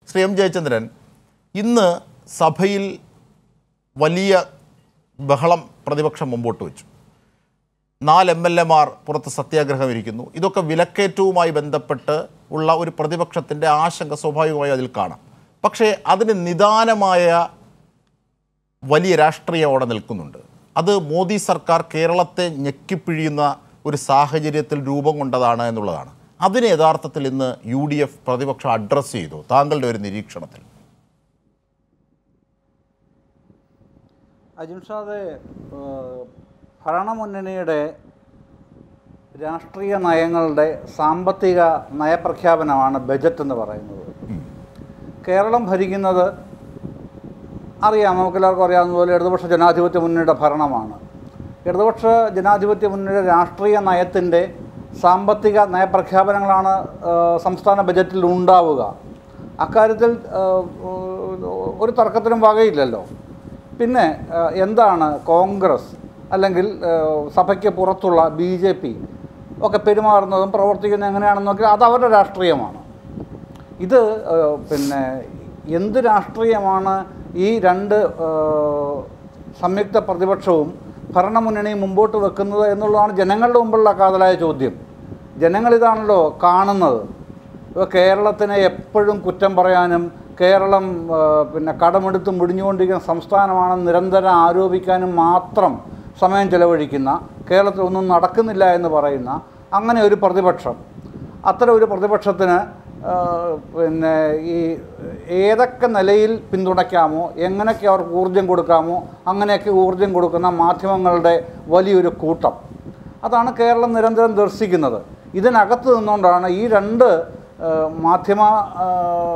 Shri M Jayachandran ഇന്ന് സഭയിൽ വലിയ ബഹളം പ്രതിപക്ഷം മുമ്പോട്ട് വെച്ചു നാല് എം എൽ എമാർ പുറത്ത് സത്യാഗ്രഹം ഇരിക്കുന്നു ഇതൊക്കെ വിലക്കയറ്റവുമായി ബന്ധപ്പെട്ട് ഉള്ള ഒരു പ്രതിപക്ഷത്തിൻ്റെ ആശങ്ക സ്വാഭാവികമായി അതിൽ കാണാം പക്ഷേ അതിന് നിദാനമായ വലിയ രാഷ്ട്രീയം അവിടെ നിൽക്കുന്നുണ്ട് അത് മോദി സർക്കാർ കേരളത്തെ ഞെക്കിപ്പിഴിയുന്ന ഒരു സാഹചര്യത്തിൽ രൂപം കൊണ്ടതാണ് എന്നുള്ളതാണ് അതിനെ യഥാർത്ഥത്തിൽ ഇന്ന് യു ഡി എഫ് പ്രതിപക്ഷം അഡ്രസ്സ് ചെയ്തു താങ്കളുടെ ഒരു നിരീക്ഷണത്തിൽ അജിംഷാദ് ഏഹ്, ഭരണമുന്നണിയുടെ രാഷ്ട്രീയ നയങ്ങളുടെ സാമ്പത്തിക നയപ്രഖ്യാപനമാണ് ബജറ്റ് എന്ന് പറയുന്നത് കേരളം ഭരിക്കുന്നത് അറിയാം നമുക്കെല്ലാവർക്കും അറിയാവുന്നതുപോലെ ഇടതുപക്ഷ ജനാധിപത്യ മുന്നണിയുടെ ഭരണമാണ് ഇടതുപക്ഷ ജനാധിപത്യ മുന്നണിയുടെ രാഷ്ട്രീയ നയത്തിൻ്റെ സാമ്പത്തിക നയപ്രഖ്യാപനങ്ങളാണ് ഏഹ്, സംസ്ഥാന ബജറ്റിൽ ഉണ്ടാവുക അക്കാര്യത്തിൽ ഏഹ്, ഒരു തർക്കത്തിനും വകയില്ലല്ലോ പിന്നെ ഏഹ്, എന്താണ് കോൺഗ്രസ് അല്ലെങ്കിൽ ഏഹ്, സഭയ്ക്ക് പുറത്തുള്ള ബി ജെ പി ഒക്കെ പെരുമാറുന്നതും പ്രവർത്തിക്കുന്നതും എങ്ങനെയാണെന്ന് നോക്കിയാൽ അത് അവരുടെ രാഷ്ട്രീയമാണ് ഇത് ഏഹ്, പിന്നെ എന്ത് രാഷ്ട്രീയമാണ് ഈ രണ്ട് ഏഹ്, സംയുക്ത പ്രതിപക്ഷവും ഭരണമുന്നണിയും മുമ്പോട്ട് വെക്കുന്നത് എന്നുള്ളതാണ് ജനങ്ങളുടെ മുമ്പുള്ള കാതലായ ചോദ്യം ജനങ്ങളിതാണല്ലോ കാണുന്നത് ഇപ്പോൾ കേരളത്തിനെ എപ്പോഴും കുറ്റം പറയാനും കേരളം ഏഹ്, പിന്നെ കടമെടുത്ത് മുടിഞ്ഞുകൊണ്ടിരിക്കുന്ന സംസ്ഥാനമാണെന്ന് നിരന്തരം ആരോപിക്കാനും മാത്രം സമയം ചെലവഴിക്കുന്ന കേരളത്തിൽ ഒന്നും നടക്കുന്നില്ല എന്ന് പറയുന്ന അങ്ങനെ ഒരു പ്രതിപക്ഷം അത്തരം ഒരു പ്രതിപക്ഷത്തിന് ആ, പിന്നെ ഈ ഏതൊക്കെ നിലയിൽ പിന്തുണയ്ക്കാമോ എങ്ങനെയൊക്കെ അവർക്ക് ഊർജം കൊടുക്കാമോ അങ്ങനെയൊക്കെ ഊർജം കൊടുക്കുന്ന മാധ്യമങ്ങളുടെ വലിയൊരു കൂട്ടം അതാണ് കേരളം നിരന്തരം ദർശിക്കുന്നത് ഇതിനകത്ത് നിന്നുകൊണ്ടാണ് ഈ രണ്ട് ആ, മാധ്യമ ആ,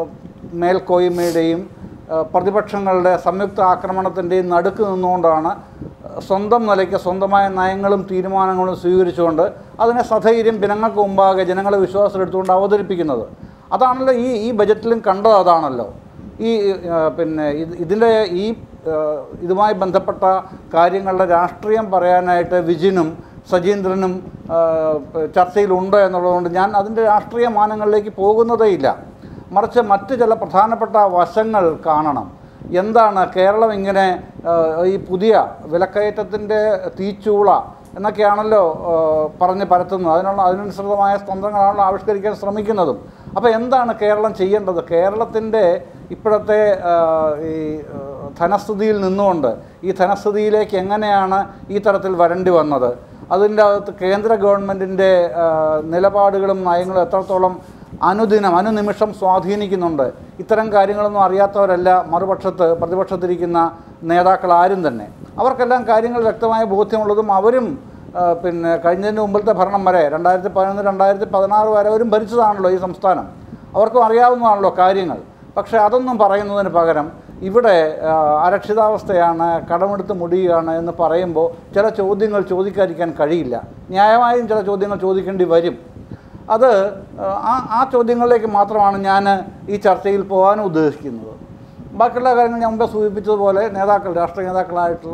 മേൽക്കോയ്മയുടെയും ആ, പ്രതിപക്ഷങ്ങളുടെ സംയുക്ത ആക്രമണത്തിൻ്റെയും നടുക്ക് നിന്നുകൊണ്ടാണ് സ്വന്തം നിലയ്ക്ക് സ്വന്തമായ നയങ്ങളും തീരുമാനങ്ങളും സ്വീകരിച്ചുകൊണ്ട് അതിനെ സധൈര്യം ജനങ്ങൾക്ക് മുമ്പാകെ ജനങ്ങളെ വിശ്വാസത്തിലെടുത്തുകൊണ്ട് അവതരിപ്പിക്കുന്നത് അതാണല്ലോ ഈ ഈ ബജറ്റിലും കണ്ടത് അതാണല്ലോ ഈ ആ, പിന്നെ ഇത് ഇതിൻ്റെ ഈ ആ, ഇതുമായി ബന്ധപ്പെട്ട കാര്യങ്ങളുടെ രാഷ്ട്രീയം പറയാനായിട്ട് വിജിനും സജീന്ദ്രനും ആ, ചർച്ചയിലുണ്ട് എന്നുള്ളതുകൊണ്ട് ഞാൻ അതിൻ്റെ രാഷ്ട്രീയ മാനങ്ങളിലേക്ക് പോകുന്നതേയില്ല മറിച്ച് മറ്റ് ചില പ്രധാനപ്പെട്ട വശങ്ങൾ കാണണം എന്താണ് കേരളം ഇങ്ങനെ ആ, ഈ പുതിയ വിലക്കയറ്റത്തിൻ്റെ തീച്ചൂള എന്നൊക്കെയാണല്ലോ ആ, പറഞ്ഞ് പരത്തുന്നത് അതിനുള്ള അതിനനുസൃതമായ തന്ത്രങ്ങളാണല്ലോ ആവിഷ്കരിക്കാൻ ശ്രമിക്കുന്നതും അപ്പോൾ എന്താണ് കേരളം ചെയ്യേണ്ടത് കേരളത്തിൻ്റെ ഇപ്പോഴത്തെ ആ, ഈ ആ, ധനസ്ഥിതിയിൽ നിന്നുകൊണ്ട് ഈ ധനസ്ഥിതിയിലേക്ക് എങ്ങനെയാണ് ഈ തരത്തിൽ വരേണ്ടി വന്നത് അതിൻ്റെ അകത്ത് കേന്ദ്ര ഗവൺമെൻറ്റിൻ്റെ നിലപാടുകളും നയങ്ങളും എത്രത്തോളം അനുദിനം അനുനിമിഷം സ്വാധീനിക്കുന്നുണ്ട് ഇത്തരം കാര്യങ്ങളൊന്നും അറിയാത്തവരല്ല മറുപക്ഷത്ത് പ്രതിപക്ഷത്തിരിക്കുന്ന നേതാക്കൾ ആരും തന്നെ അവർക്കെല്ലാം കാര്യങ്ങൾ വ്യക്തമായ ബോധ്യമുള്ളതും അവരും ആ, പിന്നെ കഴിഞ്ഞതിന് മുമ്പിലത്തെ ഭരണം വരെ രണ്ടായിരത്തി പതിനൊന്ന് രണ്ടായിരത്തി പതിനാറ് വരെ അവരും ഭരിച്ചതാണല്ലോ ഈ സംസ്ഥാനം അവർക്കും അറിയാവുന്നതാണല്ലോ കാര്യങ്ങൾ പക്ഷേ അതൊന്നും പറയുന്നതിന് പകരം ഇവിടെ ആ, അരക്ഷിതാവസ്ഥയാണ് കടമെടുത്ത് മുടിയുകയാണ് എന്ന് പറയുമ്പോൾ ചില ചോദ്യങ്ങൾ ചോദിക്കാതിരിക്കാൻ കഴിയില്ല ന്യായമായും ചില ചോദ്യങ്ങൾ ചോദിക്കേണ്ടി വരും അത് ആ ആ ചോദ്യങ്ങളിലേക്ക് മാത്രമാണ് ഞാൻ ഈ ചർച്ചയിൽ പോകാൻ ഉദ്ദേശിക്കുന്നത് ബാക്കിയുള്ള കാര്യങ്ങൾ ഞാൻ മുമ്പേ സൂചിപ്പിച്ചതുപോലെ നേതാക്കൾ രാഷ്ട്രീയ നേതാക്കളായിട്ടുള്ള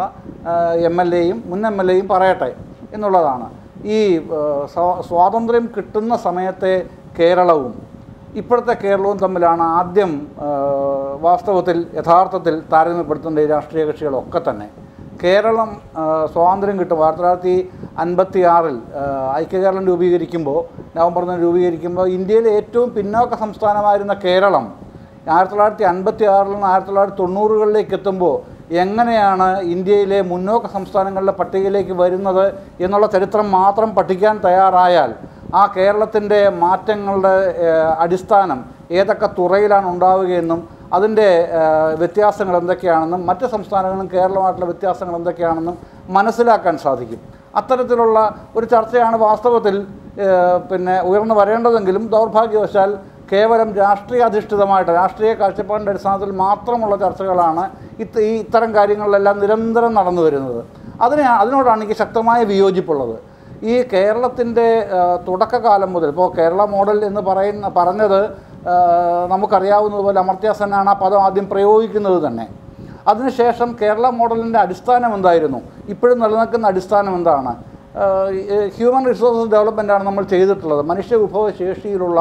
എം എൽ എയും മുൻ എം എൽ എയും പറയട്ടെ എന്നുള്ളതാണ് ഈ ആ, സ്വാ- സ്വാതന്ത്ര്യം കിട്ടുന്ന സമയത്തെ കേരളവും ഇപ്പോഴത്തെ കേരളവും തമ്മിലാണ് ആദ്യം ആ, വാസ്തവത്തിൽ യഥാർത്ഥത്തിൽ താരതമ്യപ്പെടുത്തേണ്ട ഈ രാഷ്ട്രീയ കക്ഷികളൊക്കെ തന്നെ കേരളം ആ, സ്വാതന്ത്ര്യം കിട്ടും ആയിരത്തി തൊള്ളായിരത്തി അൻപത്തി ആറിൽ ഐക്യകേരളം രൂപീകരിക്കുമ്പോൾ നവംബർ ഒന്ന് രൂപീകരിക്കുമ്പോൾ ഇന്ത്യയിലെ ഏറ്റവും പിന്നോക്ക സംസ്ഥാനമായിരുന്ന കേരളം ആയിരത്തി തൊള്ളായിരത്തി അൻപത്തി ആറിൽ നിന്ന് ആയിരത്തി തൊള്ളായിരത്തി തൊണ്ണൂറുകളിലേക്ക് എത്തുമ്പോൾ എങ്ങനെയാണ് ഇന്ത്യയിലെ മുന്നോക്ക സംസ്ഥാനങ്ങളുടെ പട്ടികയിലേക്ക് വരുന്നത് എന്നുള്ള ചരിത്രം മാത്രം പഠിക്കാൻ തയ്യാറായാൽ ആ കേരളത്തിൻ്റെ മാറ്റങ്ങളുടെ ഏഹ്, അടിസ്ഥാനം ഏതൊക്കെ തുറയിലാണ് ഉണ്ടാവുകയെന്നും അതിൻ്റെ ഏഹ്, വ്യത്യാസങ്ങൾ എന്തൊക്കെയാണെന്നും മറ്റ് സംസ്ഥാനങ്ങളും കേരളമായിട്ടുള്ള വ്യത്യാസങ്ങൾ എന്തൊക്കെയാണെന്നും മനസ്സിലാക്കാൻ സാധിക്കും അത്തരത്തിലുള്ള ഒരു ചർച്ചയാണ് വാസ്തവത്തിൽ ഏഹ്, പിന്നെ ഉയർന്നു വരേണ്ടതെങ്കിലും ദൗർഭാഗ്യവശാൽ കേവലം രാഷ്ട്രീയ അധിഷ്ഠിതമായിട്ട് രാഷ്ട്രീയ കാഴ്ചപ്പാടിൻ്റെ അടിസ്ഥാനത്തിൽ മാത്രമുള്ള ചർച്ചകളാണ് ഇത് ഈ ഇത്തരം കാര്യങ്ങളിലെല്ലാം നിരന്തരം നടന്നു വരുന്നത് അതിനെ അതിനോടാണ് എനിക്ക് ശക്തമായ വിയോജിപ്പുള്ളത് ഈ കേരളത്തിൻ്റെ തുടക്കകാലം മുതൽ ഇപ്പോൾ കേരള മോഡൽ എന്ന് പറയുന്ന പറഞ്ഞത് ആ, നമുക്കറിയാവുന്നതുപോലെ അമർത്യ സെന്നാണ് ആ പദം ആദ്യം പ്രയോഗിക്കുന്നത് തന്നെ അതിനുശേഷം കേരള മോഡലിൻ്റെ അടിസ്ഥാനം എന്തായിരുന്നു ഇപ്പോഴും നിലനിൽക്കുന്ന അടിസ്ഥാനം എന്താണ് ഹ്യൂമൻ റിസോഴ്സസ് ഡെവലപ്മെൻ്റ് ആണ് നമ്മൾ ചെയ്തിട്ടുള്ളത് മനുഷ്യ വിഭവശേഷിയിലുള്ള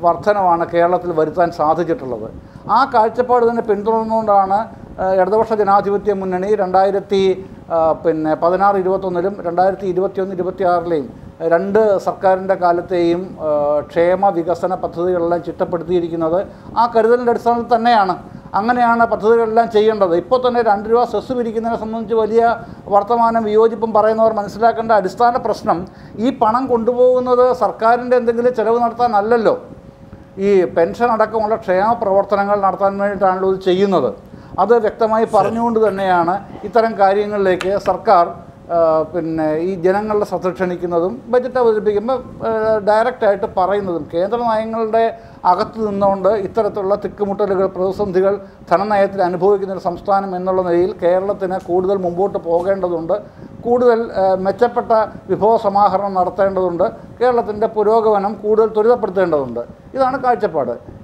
വർധനമാണ് കേരളത്തിൽ വരുത്താൻ സാധിച്ചിട്ടുള്ളത് ആ കാഴ്ചപ്പാട് തന്നെ പിന്തുടർന്നുകൊണ്ടാണ് ആ, ഇടതുപക്ഷ ജനാധിപത്യ മുന്നണി രണ്ടായിരത്തി ആ, പിന്നെ പതിനാറ് ഇരുപത്തൊന്നിലും രണ്ടായിരത്തി ഇരുപത്തിയൊന്ന് ഇരുപത്തിയാറിലെയും രണ്ട് സർക്കാരിൻ്റെ കാലത്തെയും ആ, ക്ഷേമ വികസന പദ്ധതികളെല്ലാം ചിട്ടപ്പെടുത്തിയിരിക്കുന്നത് ആ കരുതലിൻ്റെ അടിസ്ഥാനത്തിൽ തന്നെയാണ് അങ്ങനെയാണ് പദ്ധതികളെല്ലാം ചെയ്യേണ്ടത് ഇപ്പോൾ തന്നെ രണ്ട് രൂപ സെസ് പിരിക്കുന്നതിനെ സംബന്ധിച്ച് വലിയ വർത്തമാനം വിയോജിപ്പും പറയുന്നവർ മനസ്സിലാക്കേണ്ട അടിസ്ഥാന പ്രശ്നം ഈ പണം കൊണ്ടുപോകുന്നത് സർക്കാരിൻ്റെ എന്തെങ്കിലും ചെലവ് നടത്താനല്ലല്ലോ ഈ പെൻഷൻ അടക്കമുള്ള ക്ഷേമ പ്രവർത്തനങ്ങൾ നടത്താൻ വേണ്ടിയിട്ടാണല്ലോ ഇത് ചെയ്യുന്നത് അത് വ്യക്തമായി പറഞ്ഞുകൊണ്ട് തന്നെയാണ് ഇത്തരം കാര്യങ്ങളിലേക്ക് സർക്കാർ ആ, പിന്നെ ഈ ജനങ്ങളുടെ ശ്രദ്ധ ക്ഷണിക്കുന്നതും ബജറ്റ് അവതരിപ്പിക്കുമ്പോൾ ഡയറക്റ്റായിട്ട് പറയുന്നതും കേന്ദ്ര നയങ്ങളുടെ അകത്ത് നിന്നുകൊണ്ട് ഇത്തരത്തിലുള്ള തിക്കുമുട്ടലുകൾ പ്രതിസന്ധികൾ ധനനയത്തിൽ അനുഭവിക്കുന്ന ഒരു സംസ്ഥാനം എന്നുള്ള നിലയിൽ കേരളത്തിന് കൂടുതൽ മുമ്പോട്ട് പോകേണ്ടതുണ്ട് കൂടുതൽ ആ, മെച്ചപ്പെട്ട വിഭവ സമാഹരണം നടത്തേണ്ടതുണ്ട് കേരളത്തിൻ്റെ പുരോഗമനം കൂടുതൽ ത്വരിതപ്പെടുത്തേണ്ടതുണ്ട് ഇതാണ് കാഴ്ചപ്പാട്